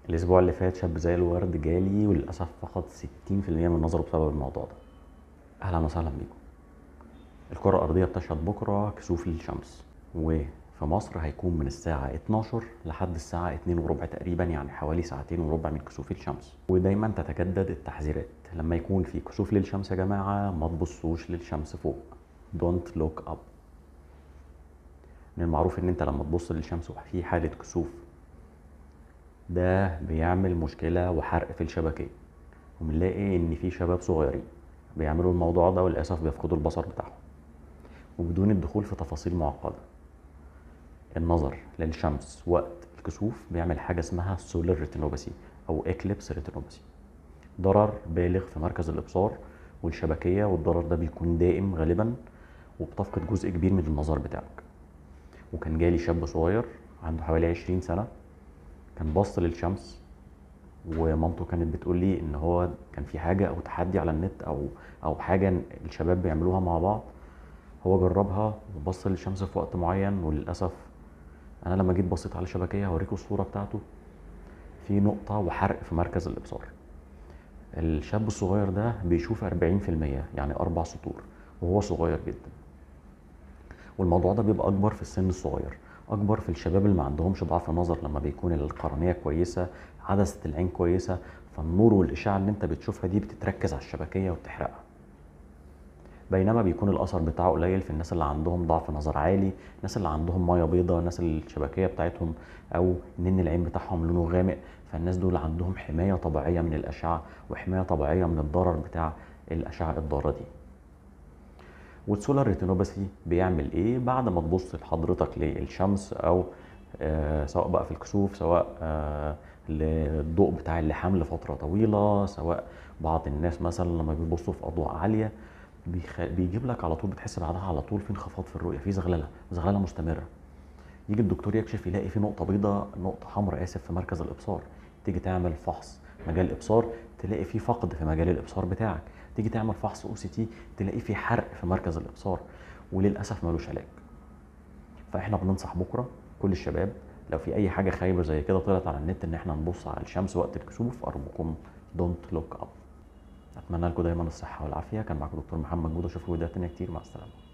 الاسبوع اللي فات شاب زي الورد جالي وللاسف فقد 60% من نظره بسبب الموضوع ده اهلا وسهلا بيكم الكرة الأرضية بتشهد بكرة كسوف للشمس وفي مصر هيكون من الساعة 12 لحد الساعة 2 وربع تقريبا يعني حوالي ساعتين وربع من كسوف الشمس ودايما تتجدد التحذيرات لما يكون في كسوف للشمس يا جماعة ما تبصوش للشمس فوق don't look up من المعروف ان انت لما تبص للشمس وفي حالة كسوف ده بيعمل مشكلة وحرق في الشبكية وبنلاقي ان في شباب صغيرين بيعملوا الموضوع ده وللاسف بيفقدوا البصر بتاعهم وبدون الدخول في تفاصيل معقدة النظر للشمس وقت الكسوف بيعمل حاجة اسمها سولار ريتينوباثي أو إكليبس ريتينوباثي ضرر بالغ في مركز الإبصار والشبكية والضرر ده بيكون دائم غالبا وبتفقد جزء كبير من النظر بتاعك وكان جالي شاب صغير عنده حوالي 20 سنة كان باص للشمس ومامته كانت بتقول لي ان هو كان في حاجه او تحدي على النت او او حاجه الشباب بيعملوها مع بعض هو جربها وبص للشمس في وقت معين وللاسف انا لما جيت بصيت على الشبكيه هوريكم الصوره بتاعته في نقطه وحرق في مركز الابصار الشاب الصغير ده بيشوف 40% يعني اربع سطور وهو صغير جدا والموضوع ده بيبقى اكبر في السن الصغير اكبر في الشباب اللي ما عندهمش ضعف نظر لما بيكون القرنيه كويسه عدسه العين كويسه فالنور والاشعه اللي انت بتشوفها دي بتتركز على الشبكيه وبتحرقها بينما بيكون الاثر بتاعه قليل في الناس اللي عندهم ضعف نظر عالي الناس اللي عندهم ميه بيضاء الناس اللي الشبكيه بتاعتهم او نن العين بتاعهم لونه غامق فالناس دول عندهم حمايه طبيعيه من الاشعه وحمايه طبيعيه من الضرر بتاع الاشعه الضاره دي والسولار ريتينوباثي بيعمل ايه بعد ما تبص لحضرتك للشمس او آه سواء بقى في الكسوف سواء آه للضوء بتاع اللحام لفتره طويله سواء بعض الناس مثلا لما بيبصوا في اضواء عاليه بيخ... بيجيب لك على طول بتحس بعدها على طول في انخفاض في الرؤيه في زغلله زغلله مستمره يجي الدكتور يكشف يلاقي في نقطه بيضاء نقطه حمراء اسف في مركز الابصار تيجي تعمل فحص مجال الابصار تلاقي في فقد في مجال الابصار بتاعك تيجي تعمل فحص او سي تي تلاقي في حرق في مركز الابصار وللاسف ملوش علاج فاحنا بننصح بكره كل الشباب لو في اي حاجه خايبه زي كده طلعت على النت ان احنا نبص على الشمس وقت الكسوف ارجوكم دونت لوك اب اتمنى لكم دايما الصحه والعافيه كان معاكم دكتور محمد جوده اشوفكم فيديوهات تانيه كتير مع السلامه